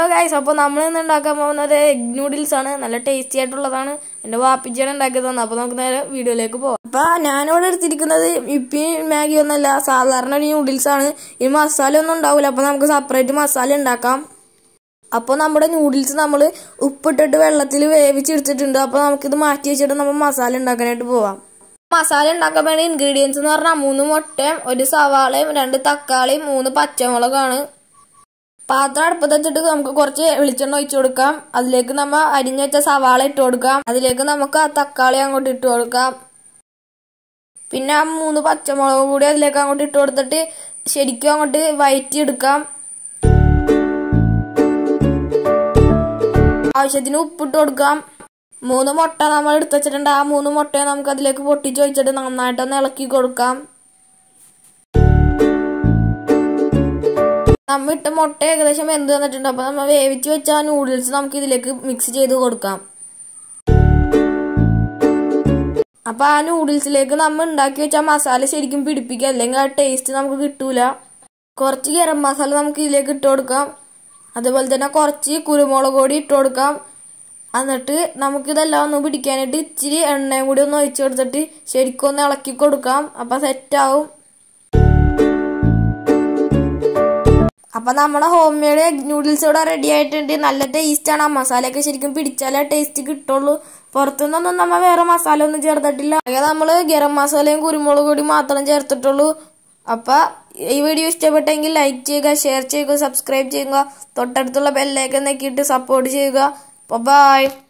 guys അപ്പോൾ നമ്മൾ ഇന്ന് ഉണ്ടാക്കാൻ പോകുന്നത് എഗ് നൂഡിൽസ് ആണ് നല്ല ടേസ്റ്റി ആയിട്ടുള്ളതാണ് എൻ്റെ വാപ്പിച്ചാണ് ഉണ്ടാക്കിയതാണ് അപ്പോൾ നമുക്ക് നേരെ വീഡിയോയിലേക്ക് പോകാം അപ്പോൾ ഞാനിവിടെ എടുത്തിരിക്കുന്നത് ഇപ്പി മാഗി ഒന്നല്ല സാധാരണ ഒരു നൂഡിൽസ് ആണ് ഈ മസാല ഒന്നും ഉണ്ടാവില്ല അപ്പോൾ നമുക്ക് സെപ്പറേറ്റ് മസാല ഉണ്ടാക്കാം അപ്പോൾ നമ്മുടെ നൂഡിൽസ് നമ്മൾ ഉപ്പിട്ടിട്ട് വെള്ളത്തിൽ വേവിച്ചെടുത്തിട്ടുണ്ട് അപ്പോൾ നമുക്കിത് മാറ്റി വെച്ചിട്ട് നമ്മൾ മസാല ഉണ്ടാക്കാനായിട്ട് പോവാം മസാല ഉണ്ടാക്കാൻ വേണ്ട ഇൻഗ്രീഡിയൻസ് എന്ന് പറഞ്ഞാൽ മൂന്ന് മുട്ടയും ഒരു സവാളയും രണ്ട് തക്കാളിയും മൂന്ന് പച്ചമുളകാണ് പാത്രം അടുപ്പത്ത് വെച്ചിട്ട് നമുക്ക് കുറച്ച് വെളിച്ചെണ്ണ ഒഴിച്ചു കൊടുക്കാം അതിലേക്ക് നമ്മ അരിഞ്ഞു വെച്ച സവാള ഇട്ട് കൊടുക്കാം അതിലേക്ക് നമുക്ക് ആ തക്കാളി അങ്ങോട്ട് ഇട്ട് കൊടുക്കാം പിന്നെ ആ മൂന്ന് പച്ചമുളക് കൂടി അതിലേക്ക് അങ്ങോട്ട് ഇട്ട് കൊടുത്തിട്ട് ശരിക്കും അങ്ങോട്ട് വയറ്റി എടുക്കാം ആവശ്യത്തിന് ഉപ്പിട്ട് കൊടുക്കാം മൂന്ന് മുട്ട നമ്മൾ എടുത്ത് വെച്ചിട്ടുണ്ട് ആ മൂന്ന് മുട്ടയെ നമുക്ക് അതിലേക്ക് പൊട്ടിച്ച് വെച്ചിട്ട് നന്നായിട്ടൊന്ന് ഇളക്കി കൊടുക്കാം നമ്മ ഇട്ട മുട്ട ഏകദേശം എന്ത് വന്നിട്ടുണ്ട് അപ്പൊ നമ്മൾ വേവിച്ച് വെച്ച ആ നൂഡിൽസ് നമുക്ക് ഇതിലേക്ക് മിക്സ് ചെയ്ത് കൊടുക്കാം അപ്പൊ ആ നൂഡിൽസിലേക്ക് നമ്മൾ ഉണ്ടാക്കി വെച്ച മസാല ശരിക്കും പിടിപ്പിക്കുക അല്ലെങ്കിൽ ആ ടേസ്റ്റ് നമുക്ക് കിട്ടൂല കുറച്ച് ഗരം മസാല നമുക്ക് ഇതിലേക്ക് ഇട്ട് കൊടുക്കാം അതുപോലെ തന്നെ കുറച്ച് കുരുമുളക് പൊടി ഇട്ട് കൊടുക്കാം എന്നിട്ട് നമുക്കിതെല്ലാം ഒന്ന് പിടിക്കാനായിട്ട് ഇച്ചിരി എണ്ണയും കൂടി ഒന്ന് ഒഴിച്ചു കൊടുത്തിട്ട് ശരിക്കും ഒന്ന് ഇളക്കി കൊടുക്കാം അപ്പൊ സെറ്റ് ആവും അപ്പൊ നമ്മളെ ഹോം മെയ്ഡ് എഗ് നൂഡിൽസ് ഇവിടെ റെഡി ആയിട്ടുണ്ട് നല്ല ടേസ്റ്റ് ആണ് ആ മസാലയൊക്കെ ശരിക്കും പിടിച്ചാലേ ടേസ്റ്റ് കിട്ടുള്ളൂ പുറത്തുനിന്നൊന്നും നമ്മ വേറെ മസാല ഒന്നും ചേർത്തിട്ടില്ല ആകെ നമ്മള് ഗരം മസാലയും കുരുമുളക് പൊടി മാത്രം ചേർത്തിട്ടുള്ളൂ അപ്പൊ ഈ വീഡിയോ ഇഷ്ടപ്പെട്ടെങ്കിൽ ലൈക്ക് ചെയ്യുക ഷെയർ ചെയ്യുക സബ്സ്ക്രൈബ് ചെയ്യുക തൊട്ടടുത്തുള്ള ബെല്ലൈക്കൻ നെക്കിയിട്ട് സപ്പോർട്ട് ചെയ്യുക ബൈ